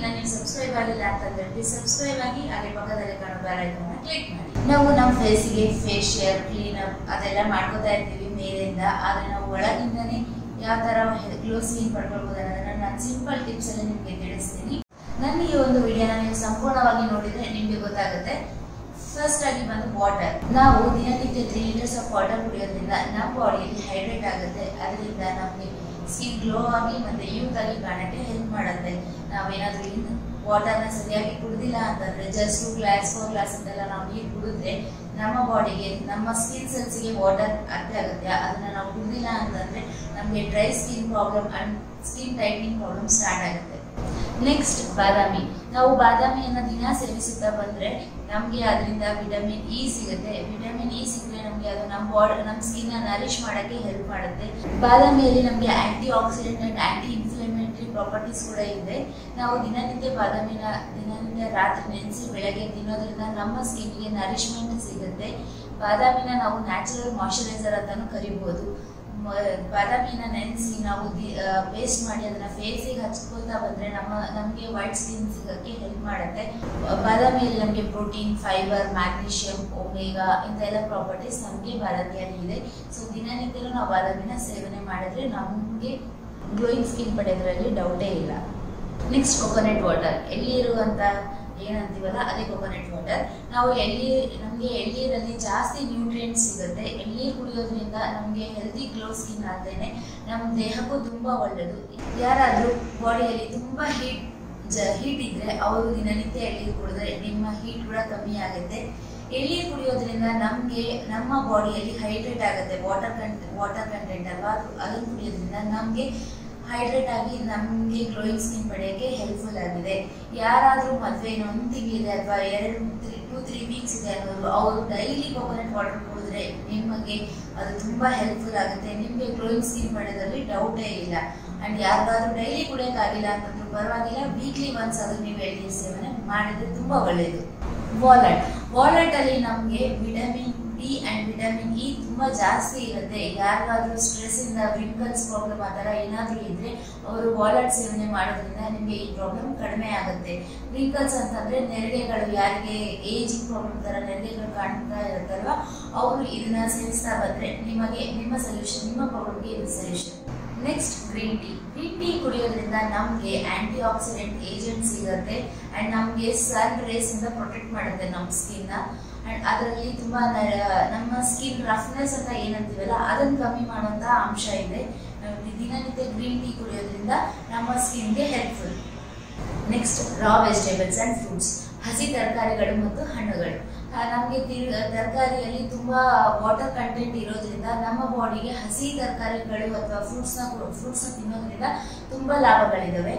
ಇನ್ನ ನೀವು ಸಬ್ಸ್ಕ್ರೈಬ್ ಆಗಿಲ್ಲ ಅಂತಂದ್ರೆ ಪ್ಲೀಸ್ ಸಬ್ಸ್ಕ್ರೈಬ್ ಆಗಿ ಹಾಗೆ ಪಕ್ಕದಲ್ಲಿ ಕಾಣೋ ಬೆಲ್ ಐಕಾನ್ ಕ್ಲಿಕ್ ಮಾಡಿ ನಾವು ನಮ್ಮ ಫೇಸಿಗೆ ಫೇಶಿಯಲ್ ಕ್ಲೀನ್ ಅಪ್ ಅದೆಲ್ಲ ಮಾಡ್ಕೋತಾ ಇರ್ತೀವಿ ಮೇಲಿಂದ ಆದ್ರೆ ನಾವು ಒಳಗಿಂದನೇ ಯಾವ ತರ ಗ್ಲೋ ಸ್ಕಿನ್ ಪಡ್ಕೊಳ್ಬೋದು ಅನ್ನೋದನ್ನ ನಾನು ಸಿಂಪಲ್ ಟಿಪ್ಸ್ ಅಲ್ಲಿ ನಿಮಗೆ ತಿಳಿಸ್ತೀನಿ ನನ್ನ ಈ ಒಂದು ವಿಡಿಯೋನ ನೀವು ಸಂಪೂರ್ಣವಾಗಿ ನೋಡಿದ್ರೆ ನಿಮಗೆ ಗೊತ್ತಾಗುತ್ತೆ ಫಸ್ಟ್ ಆಗಿ ಬಂದು ವಾಟರ್ ನಾವು ದಿನನಿತ್ಯ ತ್ರೀ ಲೀಟರ್ಸ್ ಆಫ್ ವಾಟರ್ ಕುಡಿಯೋದ್ರಿಂದ ನಮ್ಮ ಬಾಡಿಯಲ್ಲಿ ಹೈಡ್ರೇಟ್ ಆಗುತ್ತೆ ಅದರಿಂದ ನಮಗೆ ಸ್ಕಿನ್ ಗ್ಲೋ ಆಗಿ ಮತ್ತೆ ಯೂತ್ ಆಗಿ ಕಾಣಕ್ಕೆ ಹೆಲ್ಪ್ ಮಾಡುತ್ತೆ ನಾವೇನಾದ್ರೂ ಇನ್ನು ವಾಟರ್ನ ಸರಿಯಾಗಿ ಕುಡಿದಿಲ್ಲ ಅಂತಂದ್ರೆ just two glass four glass ಅಂತೆಲ್ಲ ನಾವು ನೀರು ಕುಡಿದ್ರೆ ನಮ್ಮ ಬಾಡಿಗೆ ನಮ್ಮ ಸ್ಕಿನ್ ಸೆಲ್ಸ್ಗೆ ವಾಟರ್ ಅರ್ಥ ಆಗುತ್ತೆ ಅದನ್ನ ನಾವು ಕುಡಿದಿಲ್ಲ ಅಂತಂದ್ರೆ ನಮಗೆ dry skin problem and skin tightening problem start ಆಗುತ್ತೆ ನೆಕ್ಸ್ಟ್ ಬಾದಾಮಿ ನಾವು ಬಾದಾಮಿಯನ್ನ ದಿನ ಸೇವಿಸುತ್ತಾ ಬಂದ್ರೆ ನಮಗೆ ಅದರಿಂದ ವಿಟಮಿನ್ ಇ ಸಿಗುತ್ತೆ ವಿಟಮಿನ್ ಇ ಸಿಕ್ಕರೆ ನಮಗೆ ಅದು ನಮ್ಮ ಬಾಡಿ ನಮ್ಮ ಸ್ಕಿನ್ ನರಿಶ್ ಮಾಡಕ್ಕೆ ಹೆಲ್ಪ್ ಮಾಡುತ್ತೆ ಬಾದಾಮಿಯಲ್ಲಿ ನಮಗೆ antioxidant and anti inflammatory properties ಕೂಡ ಇದೆ ನಾವು ದಿನನಿತ್ಯ ಬಾದಾಮಿನ ದಿನನಿತ್ಯ ರಾತ್ರಿ ನೆನೆಸಿ ಬೆಳಗ್ಗೆ ತಿನ್ನೋದ್ರಿಂದ ನಮ್ಮ ಸ್ಕಿನ್ಗೆ ನರಿಶ್ಮೆಂಟ್ ಸಿಗುತ್ತೆ ಬಾದಾಮಿನ ನಾವು ನ್ಯಾಚುರಲ್ ಮಾಯಶ್ಚರೈಸರ್ ಅಂತಾನು ಕರಿಬಹುದು ಮ- ಬಾದಾಮಿನ ನೆನೆಸಿ ನಾವು ಪೇಸ್ಟ್ ಮಾಡಿ ಅದನ್ನ ಫೇಸಿಗೆ ಹಚ್ಕೊಳ್ತಾ ಬಂದ್ರೆ ನಮ್ಮ ನಮಗೆ ವೈಟ್ ಸ್ಕಿನ್ ಸಿಗಕ್ಕೆ ಹೆಲ್ಪ್ ಮಾಡುತ್ತೆ ಬಾದಾಮಿಯಲ್ಲಿ ನಮಗೆ ಪ್ರೋಟೀನ್ ಫೈಬರ್ ಮ್ಯಾಗ್ನೀಷಿಯಂ ಒಮೇಗಾ ಇಂತೆಲ್ಲ ಪ್ರಾಪರ್ಟೀಸ್ ನಮಗೆ ಬಾದಾಮಿಯಲ್ಲಿ ಇದೆ ಸೊ ದಿನನಿತ್ಯನೂ ನಾವು ಬಾದಾಮಿನ ಸೇವನೆ ಮಾಡಿದ್ರೆ ನಮಗೆ ಗ್ಲೋಯಿಂಗ್ ಸ್ಕಿನ್ ಪಡೆಯೋದ್ರಲ್ಲಿ ಡೌಟೇ ಇಲ್ಲ ನೆಕ್ಸ್ಟ್ ಕೊಕೊನಟ್ ವಾಟರ್ ಎಳ್ನೀರು ಅಂತ ಏನಂತೀವಲ್ಲ ಅದೇ ಕೊಕೊನಟ್ ವಾಟರ್ ನಾವು ಎಳ್ನೀರ್ ನಮಗೆ ಎಳ್ನೀರಲ್ಲಿ ಜಾಸ್ತಿ ನ್ಯೂಟ್ರಿಯೆಂಟ್ಸ್ ಸಿಗುತ್ತೆ ಎಳ್ನೀರು ಕುಡಿಯೋದ್ರಿಂದ ನಮಗೆ ಹೆಲ್ದಿ ಗ್ಲೋ ಸ್ಕಿನ್ ಆದ್ರೇನೆ ನಮ್ಮ ದೇಹಕ್ಕೂ ತುಂಬಾ ಒಳ್ಳೆಯದು ಯಾರಾದರೂ ಬಾಡಿಯಲ್ಲಿ ತುಂಬಾ ಹೀಟ್ ಜ ಹೀಟ್ ಇದ್ರೆ ಅವರು ದಿನನಿತ್ಯ ಎಳ್ನೀರು ಕುಡಿದ್ರೆ ನಿಮ್ಮ ಹೀಟ್ ಕೂಡ ಕಮ್ಮಿ ಆಗುತ್ತೆ ಎಳ್ನೀರು ಕುಡಿಯೋದ್ರಿಂದ ನಮಗೆ ನಮ್ಮ ಬಾಡಿಯಲ್ಲಿ ಹೈಡ್ರೇಟ್ ಆಗುತ್ತೆ ವಾಟರ್ ಕಂಟ್ ವಾಟರ್ ಕಂಟೆಂಟ್ ಅಲ್ವಾ ಅದು ಅದನ್ನು ಕುಡಿಯೋದ್ರಿಂದ ನಮಗೆ ಹೈಡ್ರೇಟ್ ಆಗಿ ನಮಗೆ ಗ್ಲೋಯಿಂಗ್ ಸ್ಕಿನ್ ಪಡೆಯೋಕ್ಕೆ ಹೆಲ್ಪ್ಫುಲ್ ಆಗಿದೆ ಯಾರಾದರೂ ಮದುವೆ ಒಂದು ತಿಂಗಳಿದೆ ಅಥವಾ ಎರಡು ತ್ರೀ ಟೂ ತ್ರೀ ವೀಕ್ಸ್ ಇದೆ ಅನ್ನೋರು ಅವರು ಡೈಲಿ ಕೋಕೋನಟ್ ವಾಟರ್ ಕುಡಿದ್ರೆ ನಿಮಗೆ ಅದು ತುಂಬಾ ಹೆಲ್ಪ್ಫುಲ್ ಆಗುತ್ತೆ ನಿಮಗೆ ಗ್ಲೋಯಿಂಗ್ ಸ್ಕಿನ್ ಪಡೆಯೋದ್ರಲ್ಲಿ ಡೌಟೇ ಇಲ್ಲ ಅಂಡ್ ಯಾರಿಗಾದ್ರೂ ಡೈಲಿ ಕುಡಿಯೋಕ್ಕಾಗಿಲ್ಲ ಅಂತಂದ್ರೂ ಪರವಾಗಿಲ್ಲ ವೀಕ್ಲಿ ಒನ್ಸ್ ಆದ್ರೂ ನೀವು ಎಳ್ನೀರು ಸೇವನೆ ಮಾಡಿದ್ರೆ ತುಂಬಾ ಒಳ್ಳೆಯದು ವಾಲಟ್ ವಾಲಟ್ ಅಲ್ಲಿ ನಮಗೆ vitamin D and vitamin E ತುಂಬಾ ಜಾಸ್ತಿ ಇರುತ್ತೆ ಯಾರಿಗಾದ್ರೂ ಸ್ಟ್ರೆಸ್ ಇಂದ ವಿಂಕಲ್ಸ್ ಪ್ರಾಬ್ಲಮ್ ಆ ಥರ ಏನಾದ್ರೂ ಇದ್ರೆ ಅವರು ವಾಲಟ್ ಸೇವನೆ ಮಾಡೋದ್ರಿಂದ ನಿಮಗೆ ಈ ಪ್ರಾಬ್ಲಮ್ ಕಡಿಮೆ ಆಗುತ್ತೆ ವಿಂಕಲ್ಸ್ ಅಂತಂದ್ರೆ ನೆರಿಗೆಗಳು ಯಾರಿಗೆ ಏಜಿಂಗ್ ಪ್ರಾಬ್ಲಮ್ ತರ ನೆರಿಗೆಗಳು ಕಾಣ್ತಾ ಇರುತ್ತಲ್ವಾ ಅವರು ಇದನ್ನ ಸೇವಿಸ್ತಾ ಬಂದ್ರೆ ನಿಮಗೆ ನಿಮ್ಮ ಸೊಲ್ಯೂಷನ್ ನಿಮ್ಮ ಪ್ರಾಬ್ಲಮ್ಗೆ ಇದು solution next green tea green tea ಕುಡಿಯೋದ್ರಿಂದ ನಮಗೆ ಆಂಟಿ ಆಕ್ಸಿಡೆಂಟ್ ಏಜೆಂಟ್ ಸಿಗುತ್ತೆ ಅಂಡ್ ನಮಗೆ ಸನ್ ರೇಸ್ ಇಂದ ಪ್ರೊಟೆಕ್ಟ್ ಮಾಡುತ್ತೆ ನಮ್ಮ ಸ್ಕಿನ್ ಅಂಡ್ ಅದರಲ್ಲಿ ತುಂಬಾ ನ- ನಮ್ಮ ಸ್ಕಿನ್ ರಫ್ನೆಸ್ ಅಂತ ಏನಂತೀವಲ್ಲ ಅದನ್ನ ಕಮ್ಮಿ ಮಾಡುವಂತ ಅಂಶ ಇದೆ ನಾವು ದಿನನಿತ್ಯ ಗ್ರೀನ್ ಟೀ ಕುಡಿಯೋದ್ರಿಂದ ನಮ್ಮ ಸ್ಕಿನ್ಗೆ helpful next raw vegetables and fruits ಹಸಿ ತರಕಾರಿಗಳು ಮತ್ತು ಹಣ್ಣುಗಳು ನಮಗೆ ತರಕಾರಿಯಲ್ಲಿ ತುಂಬಾ ವಾಟರ್ ಕಂಟೆಂಟ್ ಇರೋದ್ರಿಂದ ನಮ್ಮ ಬಾಡಿಗೆ ಹಸಿ ತರಕಾರಿಗಳು ಅಥವಾ ಫ್ರೂಟ್ಸ್ನ ಫ್ರೂಟ್ಸ್ನ ತಿನ್ನೋದ್ರಿಂದ ತುಂಬಾ ಲಾಭಗಳಿದಾವೆ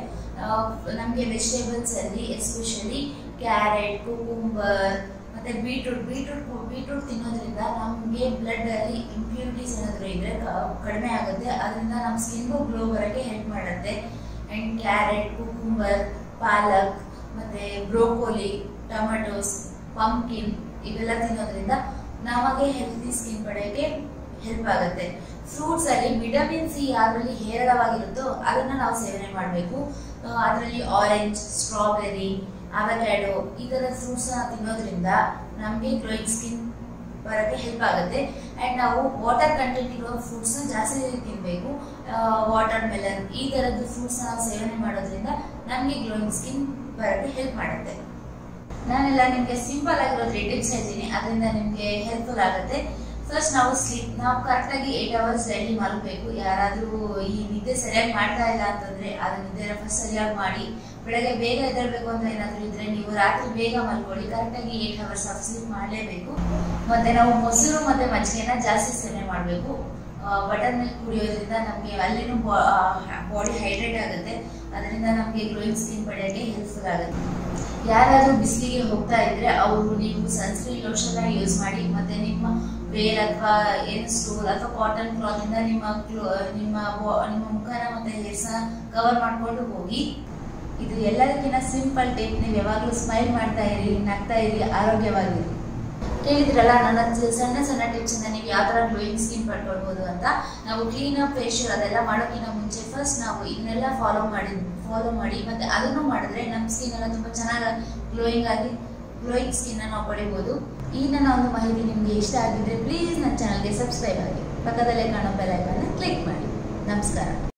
ನಮಗೆ ವೆಜಿಟೇಬಲ್ಸ್ ಅಲ್ಲಿ ಎಸ್ಪೆಷಲಿ ಕ್ಯಾರೆಟ್ ಕುಕುಂಬರ್ ಮತ್ತೆ ಬೀಟ್ರೂಟ್ ಬೀಟ್ರೂಟ್ ಬೀಟ್ರೂಟ್ ತಿನ್ನೋದ್ರಿಂದ ನಮಗೆ ಬ್ಲಡ್ ಅಲ್ಲಿ ಇಂಪ್ಯೂರಿಟೀಸ್ ಏನಾದರೂ ಇದ್ರೆ ಕ- ಕಡಿಮೆ ಆಗುತ್ತೆ ಅದರಿಂದ ನಮ್ಮ ಸ್ಕಿನ್ಗೂ ಗ್ಲೋ ಬರೋಕ್ಕೆ ಹೆಲ್ಪ್ ಮಾಡುತ್ತೆ ಅಂಡ್ ಕ್ಯಾರೆಟ್ ಕುಕುಂಬರ್ ಪಾಲಕ್ ಮತ್ತೆ ಬ್ರೋಕೋಲಿ ಟೊಮೆಟೊಸ್ ಪಂಪ್ಕಿನ್ ಇವೆಲ್ಲ ತಿನ್ನೋದ್ರಿಂದ ನಮಗೆ ಹೆಲ್ತಿ ಸ್ಕಿನ್ ಪಡೆಯೋಕ್ಕೆ ಹೆಲ್ಪ್ ಆಗುತ್ತೆ ಫ್ರೂಟ್ಸ್ ಅಲ್ಲಿ ವಿಟಮಿನ್ ಸಿ ಯಾವ್ದ್ರಲ್ಲಿ ಹೇರಳವಾಗಿರುತ್ತೋ ಅದನ್ನ ನಾವು ಸೇವನೆ ಮಾಡಬೇಕು ಅದರಲ್ಲಿ ಆರೆಂಜ್ ಸ್ಟ್ರಾಬೆರಿ ಅವಕ್ಯಾಡೋ ಈ ಥರದ ಫ್ರೂಟ್ಸ್ನ ತಿನ್ನೋದ್ರಿಂದ ನಮಗೆ ಗ್ಲೋಯಿಂಗ್ ಸ್ಕಿನ್ ಬರೋಕ್ಕೆ ಹೆಲ್ಪ್ ಆಗುತ್ತೆ ಆ್ಯಂಡ್ ನಾವು ವಾಟರ್ ಕಂಟೆಂಟ್ ಇರೋ ಫ್ರೂಟ್ಸ್ನ ಜಾಸ್ತಿ ತಿನ್ನಬೇಕು ವಾಟರ್ ಮೆಲನ್ ಈ ಥರದ್ದು ಫ್ರೂಟ್ಸ್ನ ನಾವು ಸೇವನೆ ಮಾಡೋದ್ರಿಂದ ನಮಗೆ ಗ್ಲೋಯಿಂಗ್ ಸ್ಕಿನ್ ಬರೋಕ್ಕೆ ಹೆಲ್ಪ್ ಮಾಡುತ್ತೆ ನಾನೆಲ್ಲ ನಿಮಗೆ ಸಿಂಪಲ್ ಆಗಿರೋ ತ್ರೀ ಟಿಪ್ಸ್ ಹೇಳ್ತೀನಿ ಅದರಿಂದ ನಿಮಗೆ ಹೆಲ್ಪ್ಫುಲ್ ಆಗುತ್ತೆ ಫಸ್ಟ್ ನಾವು ಸ್ಲೀಪ್ ನಾವು ಕರೆಕ್ಟಾಗಿ ಏಟ್ ಅವರ್ಸ್ ಡೈಲಿ ಮಲಗಬೇಕು ಯಾರಾದರೂ ಈ ನಿದ್ದೆ ಸರಿಯಾಗಿ ಮಾಡ್ತಾ ಇಲ್ಲ ಅಂತಂದ್ರೆ ಅದನ್ನ ನಿದ್ದೆನ ಫಸ್ಟ್ ಸರಿಯಾಗಿ ಮಾಡಿ ಬೆಳಗ್ಗೆ ಬೇಗ ಎದ್ದೇಳಬೇಕು ಅಂತ ಏನಾದರೂ ಇದ್ರೆ ನೀವು ರಾತ್ರಿ ಬೇಗ ಮಲ್ಕೊಳ್ಳಿ ಕರೆಕ್ಟಾಗಿ ಏಟ್ ಅವರ್ಸ್ ಆಫ್ ಸ್ಲೀಪ್ ಮಾಡಲೇಬೇಕು ಮತ್ತೆ ನಾವು ಮೊಸರು ಮತ್ತೆ ಮಜ್ಜಿಗೆನ ಜಾಸ್ತಿ ಸೇವನೆ ಮಾಡಬೇಕು ಬಟರ್ ಮಿಲ್ಕ್ ಕುಡಿಯೋದ್ರಿಂದ ನಮಗೆ ಅಲ್ಲಿನೂ ಬಾಡಿ ಹೈಡ್ರೇಟ್ ಆಗುತ್ತೆ ಅದರಿಂದ ನಮಗೆ ಗ್ಲೋಯಿಂಗ್ ಸ್ಕಿನ್ ಪಡೆಯೋಕ್ಕೆ ಹೆಲ್ಪ್ಫುಲ್ ಆಗುತ್ತೆ ಯಾರಾದರೂ ಬಿಸಿಲಿಗೆ ಹೋಗ್ತಾ ಇದ್ರೆ ಅವರು ನೀವು ಸನ್ಸ್ಕ್ರೀನ್ ಲೋಷನ್ ಯೂಸ್ ಮಾಡಿ ಮತ್ತೆ ನಿಮ್ಮ ವೇರ್ ಅಥವಾ ಏನು ಸ್ಟೋಲ್ ಅಥವಾ ಕಾಟನ್ ಕ್ಲಾತ್ ಇಂದ ನಿಮ್ಮ clo- ನಿಮ್ಮ ಬೊ- ನಿಮ್ಮ ಮುಖನ ಮತ್ತೆ ಹೇರ್ಸ್ ಕವರ್ ಮಾಡ್ಕೊಂಡು ಹೋಗಿ ಇದು ಎಲ್ಲದಕ್ಕಿಂತ ಸಿಂಪಲ್ ಟಿಪ್ ನೀವು ಯಾವಾಗಲೂ ಸ್ಮೈಲ್ ಮಾಡ್ತಾ ಇರಿ ನಗ್ತಾ ಇರಿ ಆರೋಗ್ಯವಾಗಿರಿ ಕೇಳಿದ್ರಲ್ಲ ನನ್ನ ಸ- ಸಣ್ಣ ಸಣ್ಣ ಟಿಪ್ಸ್ ಇಂದ ನೀವು ಯಾವ ತರ ಗ್ಲೋಯಿಂಗ್ ಸ್ಕಿನ್ ಪಡ್ಕೊಳ್ಬೋದು ಅಂತ ನಾವು ಕ್ಲೀನ್ ಅಪ್ ಫೇಶಿಯಲ್ ಅದೆಲ್ಲ ಮಾಡೋಕ್ಕಿಂತ ಮುಂಚೆ ಫಸ್ಟ್ ನಾವು ಇದನ್ನೆಲ್ಲ ಫಾಲೋ ಮಾಡಿ ಫಾಲೋ ಮಾಡಿ ಮತ್ತೆ ಅದನ್ನು ಮಾಡಿದ್ರೆ ನಮ್ಮ ಸ್ಕಿನ್ ಎಲ್ಲ ತುಂಬಾ ಚೆನ್ನಾಗಿ ಗ್ಲೋಯಿಂಗ್ ಆಗಿ ಗ್ಲೋಯಿಂಗ್ ಸ್ಕಿನ್ ನಾವು ಪಡಿಬೋದು ಈ ನನ್ನ ಒಂದು ಮಾಹಿತಿ ನಿಮಗೆ ಇಷ್ಟ ಆಗಿದ್ರೆ ಪ್ಲೀಸ್ ನನ್ನ ಚಾನಲ್ಗೆ ಸಬ್ಸ್ಕ್ರೈಬ್ ಆಗಿ ಪಕ್ಕದಲ್ಲೇ ಕಾಣೋ ಬೆಲ್ ಐಕಾನ್ ಕ್ಲಿಕ್ ಮಾಡಿ ನಮಸ್ಕಾರ